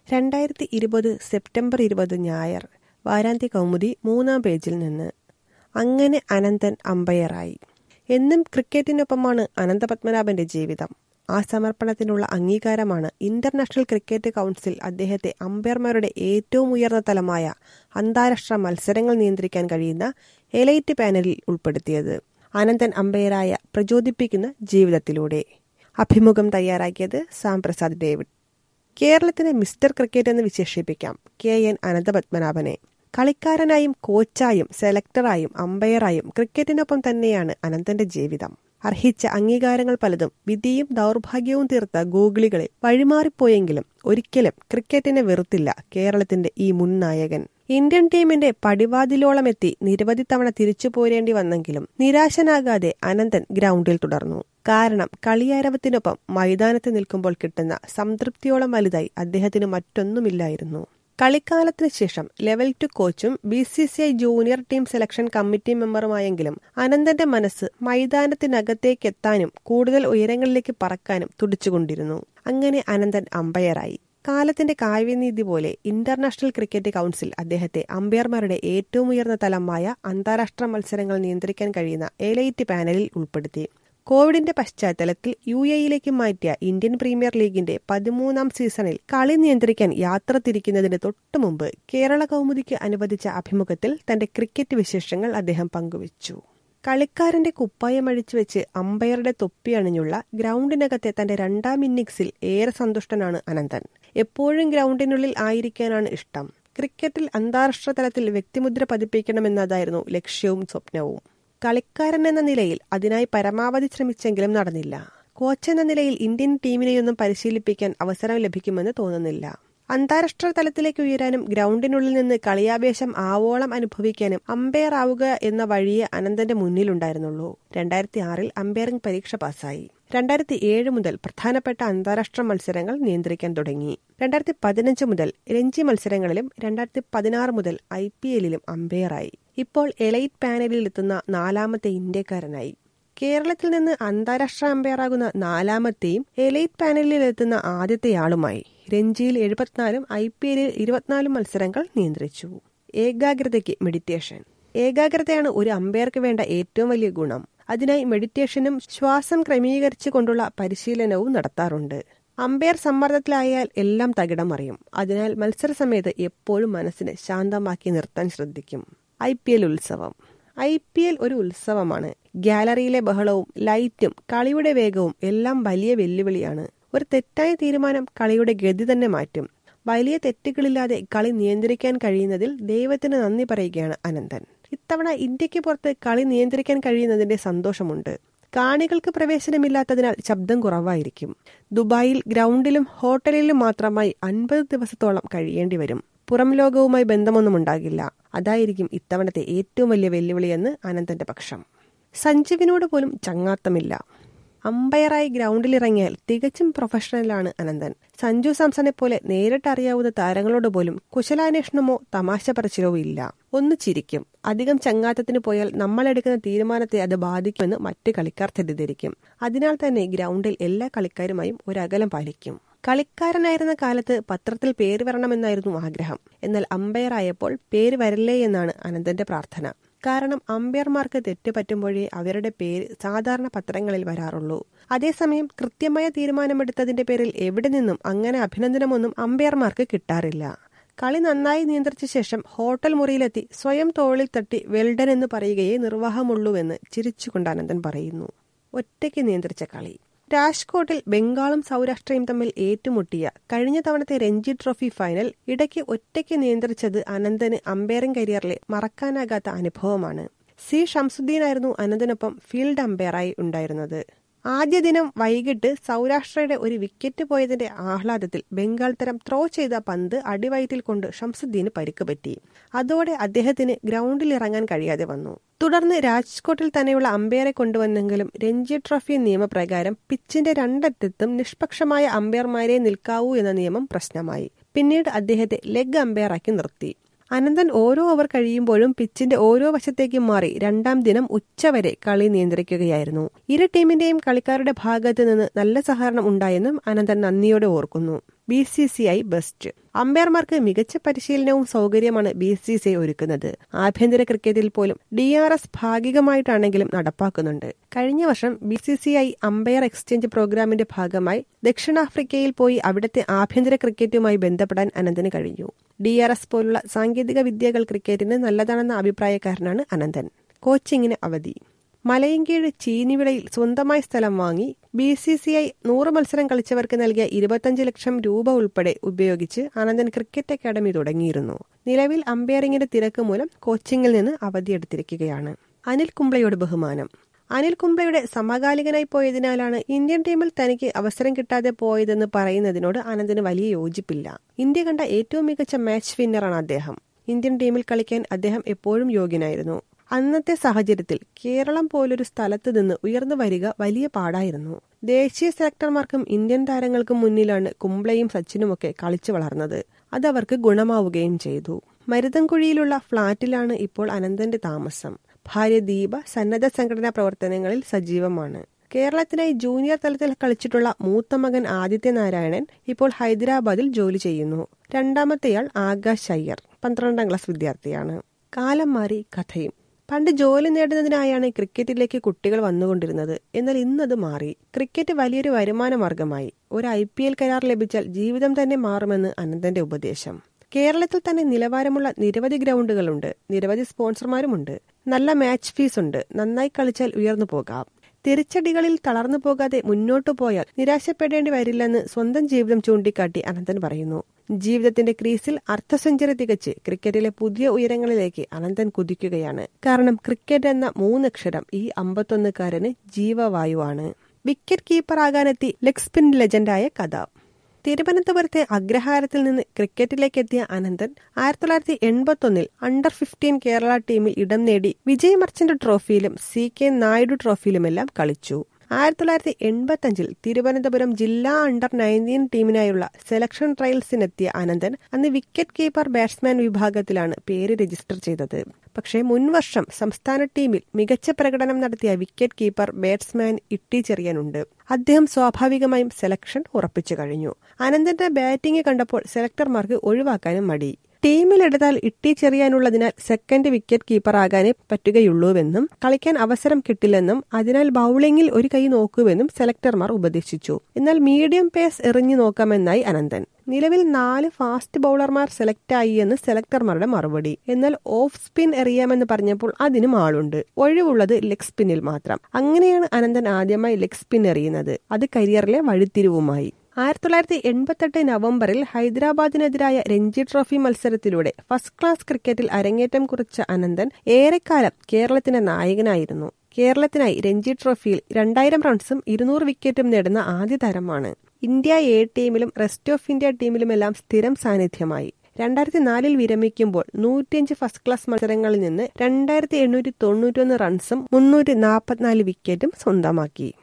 രണ്ടായിരത്തി ഇരുപത് സെപ്റ്റംബർ ഇരുപത് ഞായർ വാരാന്ത്യ കൗമുദി മൂന്നാം പേജിൽ നിന്ന് അങ്ങനെ അനന്തൻ അമ്പയറായി എന്നും ക്രിക്കറ്റിനൊപ്പമാണ് അനന്തപത്മനാഭന്റെ ജീവിതം ആ സമർപ്പണത്തിനുള്ള അംഗീകാരമാണ് ഇന്റർനാഷണൽ ക്രിക്കറ്റ് കൗൺസിൽ അദ്ദേഹത്തെ അമ്പയർമാരുടെ ഏറ്റവും ഉയർന്ന തലമായ അന്താരാഷ്ട്ര മത്സരങ്ങൾ നിയന്ത്രിക്കാൻ കഴിയുന്ന എലൈറ്റ് പാനലിൽ ഉൾപ്പെടുത്തിയത് അനന്തൻ അമ്പയറായ പ്രചോദിപ്പിക്കുന്ന ജീവിതത്തിലൂടെ അഭിമുഖം തയ്യാറാക്കിയത് സാം പ്രസാദ് ഡേവിഡ് കേരളത്തിന് മിസ്റ്റർ ക്രിക്കറ്റ് എന്ന് വിശേഷിപ്പിക്കാം കെ എൻ അനന്തപത്മനാഭനെ കളിക്കാരനായും കോച്ചായും സെലക്ടറായും അമ്പയറായും ക്രിക്കറ്റിനൊപ്പം തന്നെയാണ് അനന്തന്റെ ജീവിതം അർഹിച്ച അംഗീകാരങ്ങൾ പലതും വിധിയും ദൗർഭാഗ്യവും തീർത്ത ഗൂഗിളികളെ വഴിമാറിപ്പോയെങ്കിലും ഒരിക്കലും ക്രിക്കറ്റിനെ വെറുത്തില്ല കേരളത്തിന്റെ ഈ മുൻ നായകൻ ഇന്ത്യൻ ടീമിന്റെ പടിവാതിലോളം എത്തി നിരവധി തവണ തിരിച്ചു പോരേണ്ടി വന്നെങ്കിലും നിരാശനാകാതെ അനന്തൻ ഗ്രൗണ്ടിൽ തുടർന്നു കാരണം കളിയാരവത്തിനൊപ്പം മൈതാനത്ത് നിൽക്കുമ്പോൾ കിട്ടുന്ന സംതൃപ്തിയോളം വലുതായി അദ്ദേഹത്തിന് മറ്റൊന്നുമില്ലായിരുന്നു കളിക്കാലത്തിന് ശേഷം ലെവൽ ടു കോച്ചും B C C I junior team selection committee മെമ്പറുമായെങ്കിലും അനന്തന്റെ മനസ്സ് മൈതാനത്തിനകത്തേക്കെത്താനും കൂടുതൽ ഉയരങ്ങളിലേക്ക് പറക്കാനും തുടിച്ചുകൊണ്ടിരുന്നു അങ്ങനെ അനന്തൻ അമ്പയറായി കാലത്തിന്റെ കാവ്യനീതി പോലെ ഇന്റർനാഷണൽ ക്രിക്കറ്റ് കൗൺസിൽ അദ്ദേഹത്തെ അമ്പയർമാരുടെ ഏറ്റവും ഉയർന്ന തലമായ അന്താരാഷ്ട്ര മത്സരങ്ങൾ നിയന്ത്രിക്കാൻ കഴിയുന്ന എലൈറ്റ് പാനലിൽ ഉൾപ്പെടുത്തി കോവിഡിന്റെ പശ്ചാത്തലത്തിൽ യു എയിലേക്ക് മാറ്റിയ ഇന്ത്യൻ പ്രീമിയർ ലീഗിന്റെ പതിമൂന്നാം സീസണിൽ കളി നിയന്ത്രിക്കാൻ യാത്ര തിരിക്കുന്നതിന് തൊട്ടുമുമ്പ് കേരള കൗമുദിക്ക് അനുവദിച്ച അഭിമുഖത്തിൽ തന്റെ ക്രിക്കറ്റ് വിശേഷങ്ങൾ അദ്ദേഹം പങ്കുവച്ചു കളിക്കാരന്റെ കുപ്പായം അഴിച്ചു വെച്ച് അമ്പയറുടെ തൊപ്പി അണിഞ്ഞുള്ള ഗ്രൗണ്ടിനകത്തെ തന്റെ രണ്ടാം ഇന്നിംഗ്സിൽ ഏറെ സന്തുഷ്ടനാണ് അനന്തൻ എപ്പോഴും ഗ്രൗണ്ടിനുള്ളിൽ ആയിരിക്കാനാണ് ഇഷ്ടം ക്രിക്കറ്റിൽ അന്താരാഷ്ട്ര തലത്തിൽ വ്യക്തിമുദ്ര പതിപ്പിക്കണമെന്നതായിരുന്നു ലക്ഷ്യവും സ്വപ്നവും കളിക്കാരൻ എന്ന നിലയിൽ അതിനായി പരമാവധി ശ്രമിച്ചെങ്കിലും നടന്നില്ല കോച്ച് എന്ന നിലയിൽ ഇന്ത്യൻ ടീമിനെയൊന്നും പരിശീലിപ്പിക്കാൻ അവസരം ലഭിക്കുമെന്ന് തോന്നുന്നില്ല അന്താരാഷ്ട്ര തലത്തിലേക്ക് ഉയരാനും ഗ്രൗണ്ടിനുള്ളിൽ നിന്ന് കളിയാവേശം ആവോളം അനുഭവിക്കാനും അമ്പയർ ആവുക എന്ന വഴിയെ അനന്തന്റെ മുന്നിലുണ്ടായിരുന്നുള്ളൂ രണ്ടായിരത്തി ആറിൽ അമ്പയറിംഗ് പരീക്ഷ പാസ്സായി രണ്ടായിരത്തി ഏഴ് മുതൽ പ്രധാനപ്പെട്ട അന്താരാഷ്ട്ര മത്സരങ്ങൾ നിയന്ത്രിക്കാൻ തുടങ്ങി രണ്ടായിരത്തി പതിനഞ്ച് മുതൽ രഞ്ജി മത്സരങ്ങളിലും രണ്ടായിരത്തി പതിനാറ് മുതൽ ഐ പി എല്ലിലും അമ്പയറായി ഇപ്പോൾ എലൈറ്റ് പാനലിൽ എത്തുന്ന നാലാമത്തെ ഇന്ത്യക്കാരനായി കേരളത്തിൽ നിന്ന് അന്താരാഷ്ട്ര അമ്പയറാകുന്ന നാലാമത്തെയും എലൈറ്റ് പാനലിൽ എത്തുന്ന ആദ്യത്തെയാളുമായി രഞ്ജിയിൽ എഴുപത്തിനാലും ഐ പി എല്ലിൽ ഇരുപത്തിനാലും മത്സരങ്ങൾ നിയന്ത്രിച്ചു ഏകാഗ്രതയ്ക്ക് മെഡിറ്റേഷൻ ഏകാഗ്രതയാണ് ഒരു അമ്പയർക്ക് വേണ്ട ഏറ്റവും വലിയ ഗുണം അതിനായി മെഡിറ്റേഷനും ശ്വാസം ക്രമീകരിച്ചു കൊണ്ടുള്ള പരിശീലനവും നടത്താറുണ്ട് അമ്പയർ സമ്മർദ്ദത്തിലായാൽ എല്ലാം തകിടം മറിയും അതിനാൽ മത്സര സമയത്ത് എപ്പോഴും മനസ്സിനെ ശാന്തമാക്കി നിർത്താൻ ശ്രദ്ധിക്കും ഐ പി എൽ ഉത്സവം ഐ പി എൽ ഒരു ഉത്സവമാണ് ഗാലറിയിലെ ബഹളവും ലൈറ്റും കളിയുടെ വേഗവും എല്ലാം വലിയ വെല്ലുവിളിയാണ് ഒരു തെറ്റായ തീരുമാനം കളിയുടെ ഗതി തന്നെ മാറ്റും വലിയ തെറ്റുകളില്ലാതെ കളി നിയന്ത്രിക്കാൻ കഴിയുന്നതിൽ ദൈവത്തിന് നന്ദി പറയുകയാണ് അനന്തൻ ഇത്തവണ ഇന്ത്യക്ക് പുറത്ത് കളി നിയന്ത്രിക്കാൻ കഴിയുന്നതിന്റെ സന്തോഷമുണ്ട് കാണികൾക്ക് പ്രവേശനമില്ലാത്തതിനാൽ ശബ്ദം കുറവായിരിക്കും ദുബായിൽ ഗ്രൗണ്ടിലും ഹോട്ടലിലും മാത്രമായി അൻപത് ദിവസത്തോളം കഴിയേണ്ടി വരും പുറം ലോകവുമായി ബന്ധമൊന്നും ഉണ്ടാകില്ല അതായിരിക്കും ഇത്തവണത്തെ ഏറ്റവും വലിയ വെല്ലുവിളിയെന്ന് അനന്തന്റെ പക്ഷം സഞ്ജീവിനോട് പോലും ചങ്ങാത്തമില്ല അമ്പയറായി ഗ്രൗണ്ടിലിറങ്ങിയാൽ തികച്ചും പ്രൊഫഷണലാണ് അനന്തൻ സഞ്ജു സാംസണെ പോലെ നേരിട്ടറിയാവുന്ന താരങ്ങളോട് പോലും കുശലാന്വേഷണമോ തമാശ പറച്ചിലോ ഇല്ല ഒന്ന് ചിരിക്കും അധികം ചങ്ങാത്തത്തിന് പോയാൽ നമ്മൾ എടുക്കുന്ന തീരുമാനത്തെ അത് ബാധിക്കുമെന്ന് മറ്റു കളിക്കാർ തെറ്റിദ്ധരിക്കും അതിനാൽ തന്നെ ഗ്രൗണ്ടിൽ എല്ലാ കളിക്കാരുമായും ഒരകലം പാലിക്കും കളിക്കാരനായിരുന്ന കാലത്ത് പത്രത്തിൽ പേര് വരണമെന്നായിരുന്നു ആഗ്രഹം എന്നാൽ അമ്പയർ ആയപ്പോൾ പേര് വരില്ലേ എന്നാണ് അനന്തന്റെ പ്രാർത്ഥന കാരണം അമ്പയർമാർക്ക് തെറ്റുപറ്റുമ്പോഴേ അവരുടെ പേര് സാധാരണ പത്രങ്ങളിൽ വരാറുള്ളൂ അതേസമയം കൃത്യമായ തീരുമാനമെടുത്തതിന്റെ പേരിൽ എവിടെ നിന്നും അങ്ങനെ അഭിനന്ദനമൊന്നും അമ്പയർമാർക്ക് കിട്ടാറില്ല കളി നന്നായി നിയന്ത്രിച്ച ശേഷം ഹോട്ടൽ മുറിയിലെത്തി സ്വയം തോളിൽ തട്ടി വെൽഡൻ എന്ന് പറയുകയേ നിർവാഹമുള്ളൂവെന്ന് ചിരിച്ചുകൊണ്ട് അനന്തൻ പറയുന്നു ഒറ്റയ്ക്ക് നിയന്ത്രിച്ച കളി രാജ്കോട്ടിൽ ബംഗാളും സൗരാഷ്ട്രയും തമ്മിൽ ഏറ്റുമുട്ടിയ കഴിഞ്ഞ തവണത്തെ രഞ്ജി ട്രോഫി ഫൈനൽ ഇടയ്ക്ക് ഒറ്റയ്ക്ക് നിയന്ത്രിച്ചത് അനന്തന് അമ്പയറിംഗ് കരിയറിലെ മറക്കാനാകാത്ത അനുഭവമാണ് സി ഷംസുദ്ദീനായിരുന്നു അനന്തനൊപ്പം ഫീൽഡ് അമ്പയറായി ഉണ്ടായിരുന്നത് ആദ്യ ദിനം വൈകിട്ട് സൗരാഷ്ട്രയുടെ ഒരു വിക്കറ്റ് പോയതിന്റെ ആഹ്ലാദത്തിൽ ബംഗാൾ തരം ത്രോ ചെയ്ത പന്ത് അടിവയറ്റിൽ കൊണ്ട് ഷംസുദ്ദീന് പരിക്ക് പറ്റി അതോടെ അദ്ദേഹത്തിന് ഗ്രൗണ്ടിൽ ഇറങ്ങാൻ കഴിയാതെ വന്നു തുടർന്ന് രാജ്കോട്ടിൽ തന്നെയുള്ള അമ്പയറെ കൊണ്ടുവന്നെങ്കിലും രഞ്ജി ട്രോഫി നിയമപ്രകാരം പിച്ചിന്റെ രണ്ടറ്റത്തും നിഷ്പക്ഷമായ അമ്പയർമാരെ നിൽക്കാവൂ എന്ന നിയമം പ്രശ്നമായി പിന്നീട് അദ്ദേഹത്തെ ലെഗ് അമ്പയറാക്കി നിർത്തി അനന്തൻ ഓരോ ഓവർ കഴിയുമ്പോഴും പിച്ചിന്റെ ഓരോ വശത്തേക്കും മാറി രണ്ടാം ദിനം ഉച്ചവരെ കളി നിയന്ത്രിക്കുകയായിരുന്നു ഇരു ടീമിന്റെയും കളിക്കാരുടെ ഭാഗത്ത് നിന്ന് നല്ല സഹകരണം ഉണ്ടായെന്നും അനന്തൻ നന്ദിയോടെ ഓർക്കുന്നു B C C I best അമ്പയർമാർക്ക് മികച്ച പരിശീലനവും സൗകര്യമാണ് ബി സി സി ഐ ഒരുക്കുന്നത് ആഭ്യന്തര ക്രിക്കറ്റിൽ പോലും ഡി ആർ എസ് ഭാഗികമായിട്ടാണെങ്കിലും നടപ്പാക്കുന്നുണ്ട് കഴിഞ്ഞ വർഷം B C C I umpire exchange പ്രോഗ്രാമിന്റെ ഭാഗമായി ദക്ഷിണാഫ്രിക്കയിൽ പോയി അവിടുത്തെ ആഭ്യന്തര ക്രിക്കറ്റുമായി ബന്ധപ്പെടാൻ അനന്തന് കഴിഞ്ഞു ഡി ആർ എസ് പോലുള്ള സാങ്കേതിക വിദ്യകൾ ക്രിക്കറ്റിന് നല്ലതാണെന്ന അഭിപ്രായക്കാരനാണ് അനന്തൻ കോച്ചിങ്ങിന് അവധി മലയങ്കീഴ് ചീനിവിളയിൽ സ്വന്തമായി സ്ഥലം വാങ്ങി ബി സി സി ഐ നൂറ് മത്സരം കളിച്ചവർക്ക് നൽകിയ ഇരുപത്തഞ്ച് ലക്ഷം രൂപ ഉൾപ്പെടെ ഉപയോഗിച്ച് ആനന്ദൻ ക്രിക്കറ്റ് അക്കാദമി തുടങ്ങിയിരുന്നു നിലവിൽ അമ്പയറിംഗിന്റെ തിരക്ക് മൂലം കോച്ചിങ്ങിൽ നിന്ന് അവധിയെടുത്തിരിക്കുകയാണ് അനിൽ കുംബ്ലയോട് ബഹുമാനം അനിൽ കുംബ്ലയുടെ സമകാലികനായി പോയതിനാലാണ് ഇന്ത്യൻ ടീമിൽ തനിക്ക് അവസരം കിട്ടാതെ പോയതെന്ന് പറയുന്നതിനോട് ആനന്ദിന് വലിയ യോജിപ്പില്ല ഇന്ത്യ കണ്ട ഏറ്റവും മികച്ച മാച്ച് വിന്നറാണ് അദ്ദേഹം ഇന്ത്യൻ ടീമിൽ കളിക്കാൻ അദ്ദേഹം എപ്പോഴും യോഗ്യനായിരുന്നു അന്നത്തെ സാഹചര്യത്തിൽ കേരളം പോലൊരു സ്ഥലത്ത് നിന്ന് ഉയർന്നു വരിക വലിയ പാടായിരുന്നു ദേശീയ സെലക്ടർമാർക്കും ഇന്ത്യൻ താരങ്ങൾക്കും മുന്നിലാണ് കുംബ്ലയും സച്ചിനുമൊക്കെ കളിച്ചു വളർന്നത് അതവർക്ക് ഗുണമാവുകയും ചെയ്തു മരുതൻകുഴിയിലുള്ള ഫ്ളാറ്റിലാണ് ഇപ്പോൾ അനന്തന്റെ താമസം ഭാര്യ ദീപ സന്നദ്ധ സംഘടനാ പ്രവർത്തനങ്ങളിൽ സജീവമാണ് കേരളത്തിനായി ജൂനിയർ തലത്തിൽ കളിച്ചിട്ടുള്ള മൂത്ത മകൻ ആദിത്യ നാരായണൻ ഇപ്പോൾ ഹൈദരാബാദിൽ ജോലി ചെയ്യുന്നു രണ്ടാമത്തെയാൾ ആകാശ് അയ്യർ പന്ത്രണ്ടാം ക്ലാസ് വിദ്യാർത്ഥിയാണ് കാലം മാറി കഥയും പണ്ട് ജോലി നേടുന്നതിനായാണ് ക്രിക്കറ്റിലേക്ക് കുട്ടികൾ വന്നുകൊണ്ടിരുന്നത് എന്നാൽ ഇന്നത് മാറി ക്രിക്കറ്റ് വലിയൊരു വരുമാന മാർഗമായി ഒരു ഐ പി എൽ കരാർ ലഭിച്ചാൽ ജീവിതം തന്നെ മാറുമെന്ന് അനന്തന്റെ ഉപദേശം കേരളത്തിൽ തന്നെ നിലവാരമുള്ള നിരവധി ഗ്രൗണ്ടുകളുണ്ട് നിരവധി സ്പോൺസർമാരുമുണ്ട് നല്ല മാച്ച് ഫീസ് ഉണ്ട് നന്നായി കളിച്ചാൽ ഉയർന്നു പോകാം തിരിച്ചടികളിൽ തളർന്നു പോകാതെ മുന്നോട്ടു പോയാൽ നിരാശപ്പെടേണ്ടി വരില്ലെന്ന് സ്വന്തം ജീവിതം ചൂണ്ടിക്കാട്ടി അനന്തൻ പറയുന്നു ജീവിതത്തിന്റെ ക്രീസിൽ അർദ്ധ സെഞ്ചുറി തികച്ച് ക്രിക്കറ്റിലെ പുതിയ ഉയരങ്ങളിലേക്ക് അനന്തൻ കുതിക്കുകയാണ് കാരണം ക്രിക്കറ്റ് എന്ന മൂന്നക്ഷരം ഈ അമ്പത്തൊന്നുകാരന് ജീവവായുവാണ് വിക്കറ്റ് കീപ്പറാകാനെത്തി ലെഗ് സ്പിൻ ലെജൻഡായ കഥ തിരുവനന്തപുരത്തെ അഗ്രഹാരത്തിൽ നിന്ന് ക്രിക്കറ്റിലേക്ക് എത്തിയ അനന്തൻ ആയിരത്തി തൊള്ളായിരത്തി എൺപത്തൊന്നിൽ അണ്ടർ ഫിഫ്റ്റീൻ കേരള ടീമിൽ ഇടം നേടി വിജയ് മർച്ചന്റ് ട്രോഫിയിലും സി കെ നായിഡു ട്രോഫിയിലുമെല്ലാം കളിച്ചു ആയിരത്തി തൊള്ളായിരത്തി എൺപത്തഞ്ചിൽ തിരുവനന്തപുരം ജില്ലാ അണ്ടർ നയൻറ്റീൻ ടീമിനായുള്ള സെലക്ഷൻ ട്രയൽസിനെത്തിയ അനന്തൻ അന്ന് വിക്കറ്റ് കീപ്പർ ബാറ്റ്സ്മാൻ വിഭാഗത്തിലാണ് പേര് രജിസ്റ്റർ ചെയ്തത് പക്ഷേ മുൻവർഷം സംസ്ഥാന ടീമിൽ മികച്ച പ്രകടനം നടത്തിയ വിക്കറ്റ് കീപ്പർ ബാറ്റ്സ്മാൻ ഇട്ടി ചെറിയാനുണ്ട് അദ്ദേഹം സ്വാഭാവികമായും സെലക്ഷൻ ഉറപ്പിച്ചു കഴിഞ്ഞു അനന്തന്റെ ബാറ്റിംഗ് കണ്ടപ്പോൾ സെലക്ടർമാർക്ക് ഒഴിവാക്കാനും മടി ടീമിലെടുത്താൽ ഇട്ടി ചെറിയാനുള്ളതിനാൽ സെക്കൻഡ് വിക്കറ്റ് കീപ്പറാകാനേ പറ്റുകയുള്ളൂവെന്നും കളിക്കാൻ അവസരം കിട്ടില്ലെന്നും അതിനാൽ ബൌളിംഗിൽ ഒരു കൈ നോക്കുവെന്നും സെലക്ടർമാർ ഉപദേശിച്ചു എന്നാൽ മീഡിയം പേസ് എറിഞ്ഞു നോക്കാമെന്നായി അനന്തൻ നിലവിൽ നാല് ഫാസ്റ്റ് ബൌളർമാർ സെലക്ട് എന്ന് സെലക്ടർമാരുടെ മറുപടി എന്നാൽ ഓഫ് സ്പിൻ എറിയാമെന്ന് പറഞ്ഞപ്പോൾ അതിനും ആളുണ്ട് ഒഴിവുള്ളത് ലെഗ് സ്പിന്നിൽ മാത്രം അങ്ങനെയാണ് അനന്തൻ ആദ്യമായി ലെഗ് സ്പിൻ എറിയുന്നത് അത് കരിയറിലെ വഴിത്തിരിവുമായി ആയിരത്തി തൊള്ളായിരത്തി എൺപത്തെട്ട് നവംബറിൽ ഹൈദരാബാദിനെതിരായ രഞ്ജി ട്രോഫി മത്സരത്തിലൂടെ ഫസ്റ്റ് ക്ലാസ് ക്രിക്കറ്റിൽ അരങ്ങേറ്റം കുറിച്ച അനന്തൻ ഏറെക്കാലം കേരളത്തിന്റെ നായകനായിരുന്നു കേരളത്തിനായി രഞ്ജി ട്രോഫിയിൽ രണ്ടായിരം റൺസും ഇരുന്നൂറ് വിക്കറ്റും നേടുന്ന ആദ്യ താരമാണ് ഇന്ത്യ എ ടീമിലും റെസ്റ്റ് ഓഫ് ഇന്ത്യ ടീമിലുമെല്ലാം സ്ഥിരം സാന്നിധ്യമായി രണ്ടായിരത്തി നാലിൽ വിരമിക്കുമ്പോൾ നൂറ്റിയഞ്ച് ഫസ്റ്റ് ക്ലാസ് മത്സരങ്ങളിൽ നിന്ന് രണ്ടായിരത്തി എണ്ണൂറ്റി തൊണ്ണൂറ്റൊന്ന് റൺസും മുന്നൂറ്റി നാൽപ്പത്തിനാല് വിക്കറ്റും സ്വന്തമാക്കി